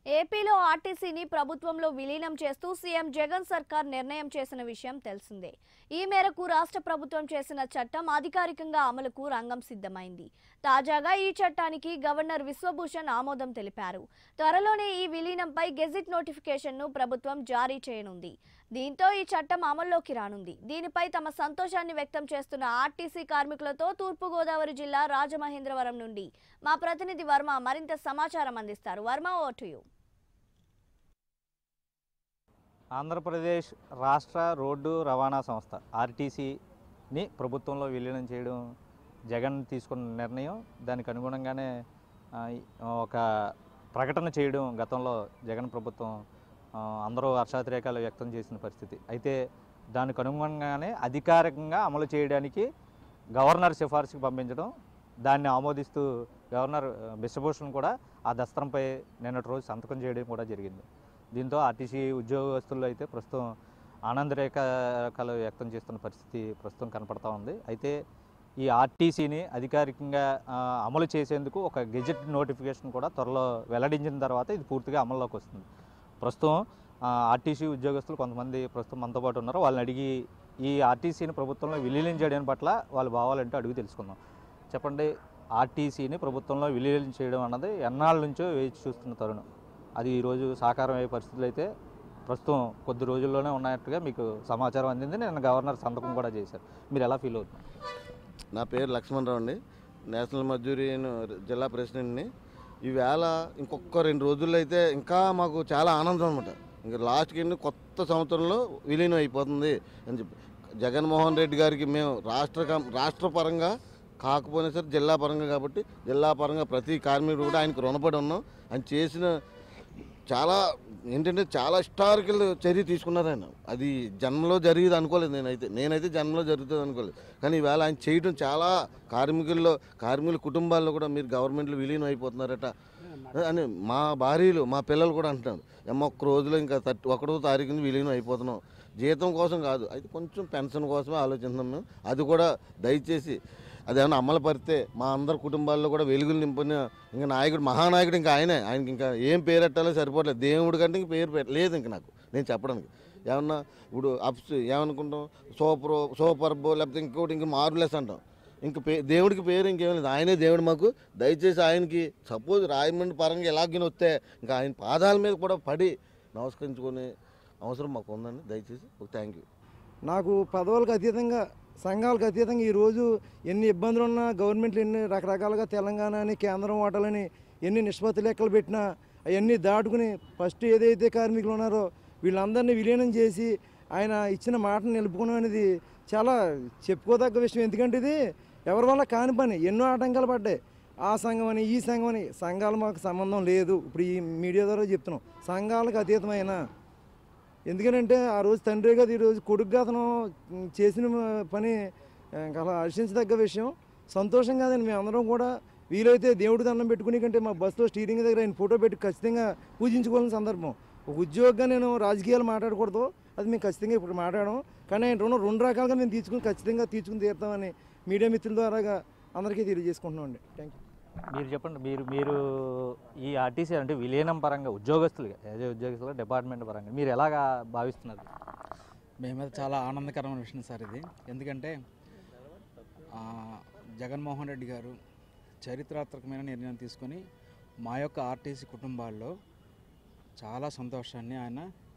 ఏపీలో ఆర్టీసీని ప్రభుత్వంలో విలీనం చేస్తూ సీఎం జగన్ సర్కార్ నిర్ణయం చేసిన విషయం తెలిసిందే ఈ మేరకు రాష్ట్ర ప్రభుత్వం చేసిన చట్టం అధికారికంగా అమలుకు రంగం సిద్ధమైంది తాజాగా ఈ చట్టానికి గవర్నర్ విశ్వభూషణ్ ఆమోదం తెలిపారు త్వరలోనే ఈ విలీనంపై గెజిట్ నోటిఫికేషన్ను ప్రభుత్వం జారీ చేయనుంది దీంతో ఈ చట్టం అమల్లోకి రానుంది దీనిపై తమ సంతోషాన్ని వ్యక్తం చేస్తున్న ఆర్టీసీ కార్మికులతో తూర్పుగోదావరి జిల్లా రాజమహేంద్రవరం నుండి మా ప్రతినిధి వర్మ మరింత సమాచారం అందిస్తారు Varma over to you Andhra Pradesh రాష్ట్ర రోడ్డు రవాణా సంస్థ ఆర్టీసీని ప్రభుత్వంలో విలీనం చేయడం జగన్ తీసుకున్న నిర్ణయం దానికి అనుగుణంగానే ఆ, ఈ- ఒక ప్రకటన చేయడం గతంలో జగన్ ప్రభుత్వం ఆ, అందరూ హర్షాతిరేకాలు వ్యక్తం చేసిన పరిస్థితి అయితే దానికి అనుగుణంగానే అధికారికంగా అమలు చేయడానికి గవర్నర్ సిఫార్సుకి పంపించడం దాన్ని ఆమోదిస్తూ గవర్నర్ ఆ, బిశ్వభూషణ్ కూడా ఆ దస్త్రంపై నిన్నటి రోజు సంతకం చేయడం కూడా జరిగింది దీంతో ఆర్టీసీ ఉద్యోగస్తులు అయితే ప్రస్తుతం ఆనందరేఖలు వ్యక్తం చేస్తున్న పరిస్థితి ప్రస్తుతం కనపడతా ఉంది అయితే ఈ ఆర్టీసీని అధికారికంగా ఆ, అమలు చేసేందుకు ఒక గెజెట్ నోటిఫికేషన్ కూడా త్వరలో వెల్లడించిన తర్వాత ఇది పూర్తిగా అమల్లోకి వస్తుంది ప్రస్తుతం ఆ, ఆర్టీసీ ఉద్యోగస్తులు కొంతమంది ప్రస్తుతం మనతో పాటు ఉన్నారు వాళ్ళని అడిగి ఈ ఆర్టీసీని ప్రభుత్వంలో విలీనం చేయడం పట్ల వాళ్ళ భావాలంటే అడిగి తెలుసుకుందాం చెప్పండి ఆర్టీసీని ప్రభుత్వంలో విలీనం చేయడం అన్నది ఎన్నాళ్ళ నుంచో వేచి చూస్తున్న తరుణం అది ఈరోజు సాకారం అయ్యే పరిస్థితులు అయితే ప్రస్తుతం కొద్ది రోజుల్లోనే ఉన్నట్టుగా మీకు సమాచారం అందింది నేను గవర్నర్ సంతకం కూడా చేశారు మీరు ఎలా ఫీల్ అవుతున్నారు నా పేరు లక్ష్మణరావు అండి నేషనల్ మజ్దూరి జిల్లా ప్రెసిడెంట్ని ఈవేళ ఇంకొక రెండు రోజుల్లో అయితే ఇంకా మాకు చాలా ఆనందం అనమాట ఇంకా లాస్ట్కి ఎన్ని కొత్త సంవత్సరంలో విలీనం అయిపోతుంది అని చెప్పి జగన్మోహన్ రెడ్డి గారికి మేము రాష్ట్ర కం- రాష్ట్ర పరంగా కాకపోయినా సరే జిల్లా పరంగా కాబట్టి జిల్లా పరంగా ప్రతి కార్మికుడు కూడా ఆయనకు రుణపడి ఉన్నాం ఆయన చేసిన చాలా ఏంటంటే చాలా హిస్టారికల్ చర్య తీసుకున్నారు ఆయన అది జన్మలో జరిగేది అనుకోలేదు నేనైతే నేనైతే జన్మలో జరుగుతుంది అనుకోలేదు కానీ ఈవేళ ఆయన చేయడం చాలా కార్మికుల్లో కార్మికుల కుటుంబాల్లో కూడా మీరు గవర్నమెంట్లో విలీనం అయిపోతున్నారట అని మా భార్యలు మా పిల్లలు కూడా అంటున్నారు ఏమో ఒక్క రోజులో ఇంకా థర్టీ ఒకటో తారీఖున విలీనం అయిపోతున్నాం జీతం కోసం కాదు అయితే కొంచెం పెన్షన్ కోసమే ఆలోచిస్తున్నాం మేము అది కూడా దయచేసి అదేమన్నా అమలు పరిస్తే మా అందరి కుటుంబాల్లో కూడా వెలుగులు నింపిన ఇంకా నాయకుడు మహానాయకుడు ఇంకా ఆయనే ఆయనకి ఇంకా ఏం పేరు పెట్టాలో సరిపోవట్లేదు దేవుడి కంటే ఇంక పేరు పెట్ట లేదు ఇంక నాకు నేను చెప్పడానికి ఏమన్నా ఇప్పుడు అప్స్ ఏమనుకుంటాం సూపర్ సూపర్బో లేకపోతే ఇంకోటి ఇంక మార్బులెస్ అంటాం ఇంక పే దేవుడికి పేరు ఇంకేం లేదు ఆయనే దేవుడు మాకు దయచేసి ఆయనకి సపోజ్ రాయమండ్రి పరంగా ఎలాగిన వస్తే ఇంకా ఆయన పాదాల మీద కూడా పడి నమస్కరించుకునే అవసరం మాకు ఉందండి దయచేసి థ్యాంక్ యూ నాకు పదవులకు అతీతంగా సంఘాలకు అతీతంగా ఈరోజు ఎన్ని ఇబ్బందులు ఉన్నా గవర్నమెంట్లు ఎన్ని రకరకాలుగా తెలంగాణ అని కేంద్రం ఓటాలని ఎన్ని నిష్పత్తి లెక్కలు పెట్టినా అవన్నీ దాటుకుని ఫస్ట్ ఏదైతే కార్మికులు ఉన్నారో వీళ్ళందరినీ విలీనం చేసి ఆయన ఇచ్చిన మాటను నిలుపుకోవడం అనేది చాలా చెప్పుకోదగ్గ విషయం ఎందుకంటే ఇది ఎవరి వల్ల కాని పని ఎన్నో ఆటంకాలు పడ్డాయి ఆ సంఘం అని ఈ సంఘం అని సంఘాలు మాకు సంబంధం లేదు ఇప్పుడు ఈ మీడియా ద్వారా చెప్తున్నాం సంఘాలకు అతీతమైన ఎందుకనంటే ఆ రోజు తండ్రి కదా ఈరోజు కొడుకుగా అతను ఉమ్, చేసిన పని ఆ, ఇంకా అలా హర్షించదగ్గ విషయం సంతోషం కాదండి మేము అందరం కూడా వీలైతే దేవుడి దండం పెట్టుకుని కంటే మా బస్సులో స్టీరింగ్ దగ్గర ఆయన ఫోటో పెట్టి ఖచ్చితంగా పూజించుకోవాల్సిన సందర్భం ఒక ఉద్యోగంగా నేను రాజకీయాలు మాట్లాడకూడదు అది మేము ఖచ్చితంగా ఇప్పుడు మాట్లాడడం కానీ ఆయన రుణం రెండు రకాలుగా మేము తీసుకుని ఖచ్చితంగా తీసుకుని తీరుతామని మీడియా మిత్రుల ద్వారాగా అందరికీ తెలియజేసుకుంటున్నాం అండి థ్యాంక్ యూ మీరు చెప్పండి మీరు మీరు ఈ ఆర్టీసీ అంటే విలీనం పరంగా ఉద్యోగస్తులుగా యాజ్ ఉద్యోగస్తులుగా డిపార్ట్మెంట్ పరంగా మీరు ఎలాగా భావిస్తున్నారు మేమైతే చాలా ఆనందకరమైన విషయం సార్ ఇది ఎందుకంటే ఆ, జగన్మోహన్ రెడ్డి గారు చరిత్రాత్మకమైన నిర్ణయం తీసుకొని మా యొక్క ఆర్టీసీ కుటుంబాల్లో చాలా సంతోషాన్ని ఆయన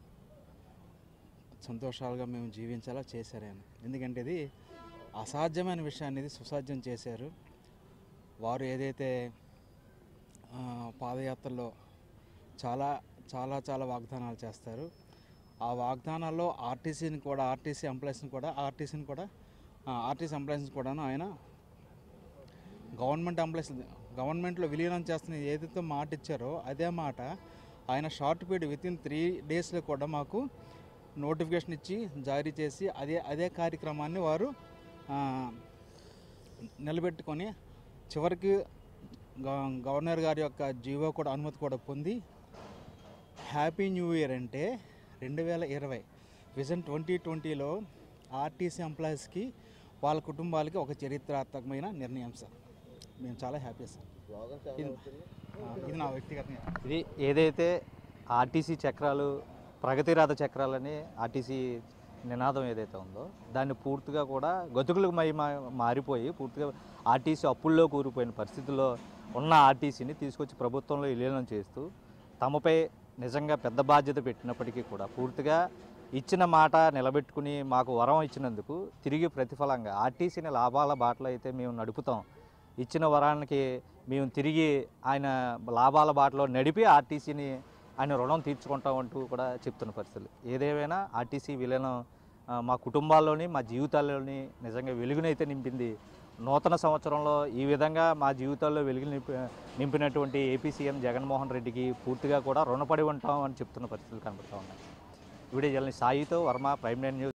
సంతోషాలుగా మేము జీవించేలా చేశారు ఆయన ఎందుకంటే ఇది అసాధ్యమైన విషయాన్ని ఇది సుసాధ్యం చేశారు వారు ఏదైతే ఆ, పాదయాత్రలో చాలా చాలా చాలా వాగ్దానాలు చేస్తారు ఆ వాగ్దానాల్లో ఆర్టీసీని కూడా ఆర్టీసీ ఎంప్లాయీస్ని కూడా ఆర్టీసీని కూడా ఆ, ఆర్టీసీ ఎంప్లాయీస్ని కూడాను ఆయన గవర్నమెంట్ ఎంప్లాయీస్ గవర్నమెంట్లో విలీనం చేస్తున్న ఏదైతే మాట ఇచ్చారో అదే మాట ఆయన short period within three డేస్లో కూడా మాకు నోటిఫికేషన్ ఇచ్చి జారీ చేసి అదే అదే కార్యక్రమాన్ని వారు ఆ, నిలబెట్టుకొని చివరికి గ- గవర్నర్ గారి యొక్క జీవో కూడా అనుమతి కూడా పొంది హ్యాపీ న్యూ ఇయర్ అంటే రెండు వేల ఇరవై విజన్ ట్వంటీ ట్వంటీలో ఆర్టీసీ ఎంప్లాయీస్కి వాళ్ళ కుటుంబాలకి ఒక చరిత్రాత్మకమైన నిర్ణయం సార్ మేము చాలా హ్యాపీ సార్ ఇది ఆ, ఇది నా వ్యక్తిగత ఇది ఏదైతే ఆర్టీసీ చక్రాలు ప్రగతిరథ చక్రాలని ఆర్టీసీ నినాదం ఏదైతే ఉందో దాన్ని పూర్తిగా కూడా గతుకులకు మై మా- మారిపోయి పూర్తిగా ఆర్టీసీ అప్పుల్లో కూరిపోయిన పరిస్థితుల్లో ఉన్న ఆర్టీసీని తీసుకొచ్చి ప్రభుత్వంలో విలీనం చేస్తూ తమపై నిజంగా పెద్ద బాధ్యత పెట్టినప్పటికీ కూడా పూర్తిగా ఇచ్చిన మాట నిలబెట్టుకుని మాకు వరం ఇచ్చినందుకు తిరిగి ప్రతిఫలంగా ఆర్టీసీని లాభాల బాటలో అయితే మేము నడుపుతాం ఇచ్చిన వరానికి మేము తిరిగి ఆయన లాభాల బాటలో నడిపి ఆర్టీసీని ఆయన రుణం తీర్చుకుంటాం అంటూ కూడా చెప్తున్న పరిస్థితులు ఏదేమైనా ఆర్టీసీ విలీనం ఆ, మా కుటుంబాల్లోని మా జీవితాల్లోని నిజంగా వెలుగునైతే నింపింది నూతన సంవత్సరంలో ఈ విధంగా మా జీవితాల్లో వెలుగు నింపి నింపినటువంటి ఏపీ సీఎం జగన్మోహన్ రెడ్డికి పూర్తిగా కూడా రుణపడి ఉంటాం అని చెప్తున్న పరిస్థితులు కనబడుతూ ఉన్నాయి వీడియో జర్నలిస్ట్ సాయితో వర్మ ప్రైమ్ నైన్ న్యూస్